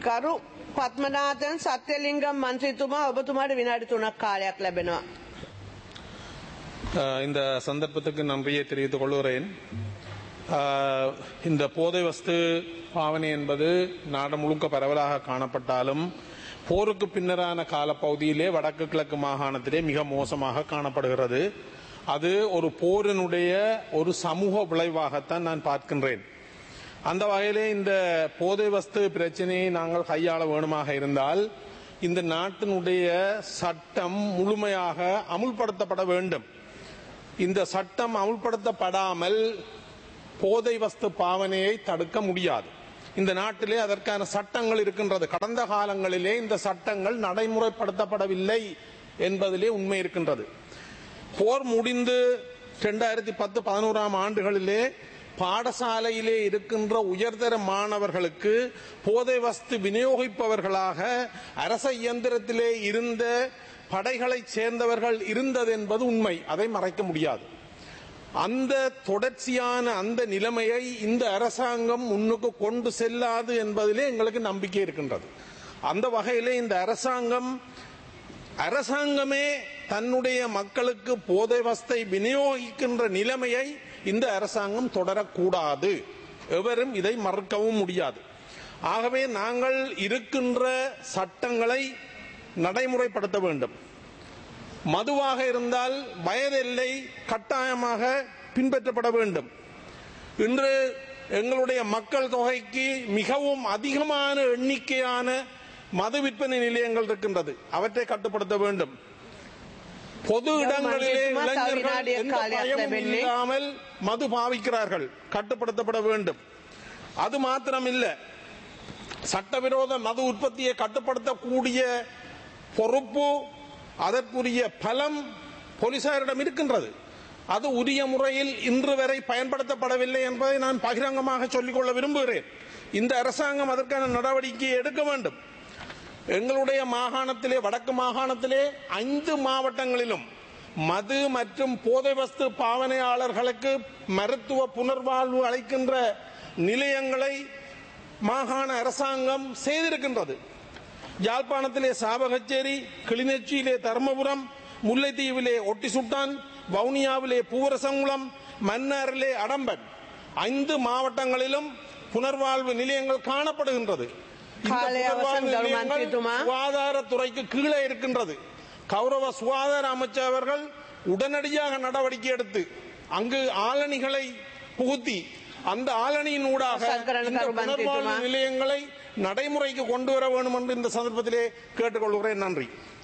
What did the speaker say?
ගරු පත්මනාතන් සත්‍යලිංගම් මන්ත්‍රීතුමා ඔබතුමාට විනාඩි තුනක් කාලයක් ලැබෙනවා. அஹ் இந்த சந்தர்ப்பத்துக்கு நன்றியை தெரிவித்துக் கொள்கிறேன் அஹ் இந்த போதை வஸ்து பாவனை என்பது நாடு முழுக்க பரவலாக காணப்பட்டாலும் போருக்கு பின்னரான காலப்பகுதியிலே வடக்கு கிழக்கு மாகாணத்திலே மிக மோசமாக காணப்படுகிறது அது ஒரு போரினுடைய ஒரு சமூக விளைவாகத்தான் நான் பார்க்கின்றேன் அந்த வகையிலே இந்த போதை வஸ்து பிரச்சனையை நாங்கள் கையாள வேணுமாக இருந்தால் இந்த நாட்டினுடைய சட்டம் முழுமையாக அமுல்படுத்தப்பட வேண்டும் இந்த சட்டம் அமுல்படுத்தப்படாமல் போதை வஸ்து பாவனையை தடுக்க முடியாது இந்த நாட்டிலே அதற்கான சட்டங்கள் இருக்கின்றது கடந்த காலங்களிலே இந்த சட்டங்கள் நடைமுறைப்படுத்தப்படவில்லை என்பதிலே உண்மை இருக்கின்றது போர் முடிந்து இரண்டாயிரத்தி பத்து பதினோராம் ஆண்டுகளிலே பாடசாலையிலே இருக்கின்ற உயர்தர மாணவர்களுக்கு போதை வஸ்து விநியோகிப்பவர்களாக அரச இயந்திரத்திலே இருந்த படைகளைச் சேர்ந்தவர்கள் இருந்தது என்பது உண்மை அதை மறைக்க முடியாது அந்த தொடர்ச்சியான அந்த நிலைமையை இந்த அரசாங்கம் முன்னுக்கு கொண்டு செல்லாது என்பதிலே எங்களுக்கு நம்பிக்கை இருக்கின்றது அந்த வகையிலே இந்த அரசாங்கம் அரசாங்கமே தன்னுடைய மக்களுக்கு போதை வஸ்தை விநியோகிக்கின்ற நிலைமையை இந்த அரசாங்கம் தொடரக்கூடாது எவரும் இதை மறுக்கவும் முடியாது ஆகவே நாங்கள் இருக்கின்ற சட்டங்களை நடைமுறைப்படுத்த வேண்டும் மதுவாக இருந்தால் வயதெல்லை கட்டாயமாக பின்பற்றப்பட வேண்டும் இன்று எங்களுடைய மக்கள் தொகைக்கு மிகவும் அதிகமான எண்ணிக்கையான மது விற்பனை நிலையங்கள் இருக்கின்றது அவற்றை கட்டுப்படுத்த வேண்டும் பொது இடங்களிலே இளைஞர்கள் எந்த பயமும் இல்லாமல் மது பாவிக்கிறார்கள் கட்டுப்படுத்தப்பட வேண்டும் அது மாத்திரமில்ல சட்டவிரோத மது உற்பத்தியை கட்டுப்படுத்தக்கூடிய பொறுப்பு அதற்குரிய பலம் போலீசாரிடம் இருக்கின்றது அது உரிய முறையில் இன்று வரை பயன்படுத்தப்படவில்லை என்பதை நான் பகிரங்கமாக சொல்லிக்கொள்ள விரும்புகிறேன் இந்த அரசாங்கம் அதற்கான நடவடிக்கையை எடுக்க வேண்டும் எங்களுடைய மாகாணத்திலே வடக்கு மாகாணத்திலே ஐந்து மாவட்டங்களிலும் மது மற்றும் போதை வஸ்து பாவனையாளர்களுக்கு மருத்துவ புனர்வாழ்வு அளிக்கின்ற நிலையங்களை மாகாண அரசாங்கம் செய்திருக்கின்றது யாழ்ப்பாணத்திலே சாவகச்சேரி கிளிநொச்சியிலே தர்மபுரம் முல்லைத்தீவிலே ஒட்டிசுட்டான் வவுனியாவிலே பூவரசங்குளம் மன்னாரிலே அடம்பன் ஐந்து மாவட்டங்களிலும் புனர்வாழ்வு நிலையங்கள் காணப்படுகின்றது இந்த காலை புனர்வாழ்வு அவசரம் கரு நிலையங்கள் மந்திரித்துமா. சுகாதாரத்துறைக்கு கீழே இருக்கின்றது கௌரவ சுகாதார அமைச்சர் அவர்கள் உடனடியாக நடவடிக்கை எடுத்து அங்கு ஆளணிகளை புகுத்தி அந்த ஆளணியின் ஊடாக சங்கரன் இந்த கரு புனர்வாழ்வு மந்திரித்துமா. நிலையங்களை நடைமுறைக்கு கொண்டு வர வேண்டும் என்று இந்த சந்தர்ப்பத்திலே கேட்டுக்கொள்கிறேன் நன்றி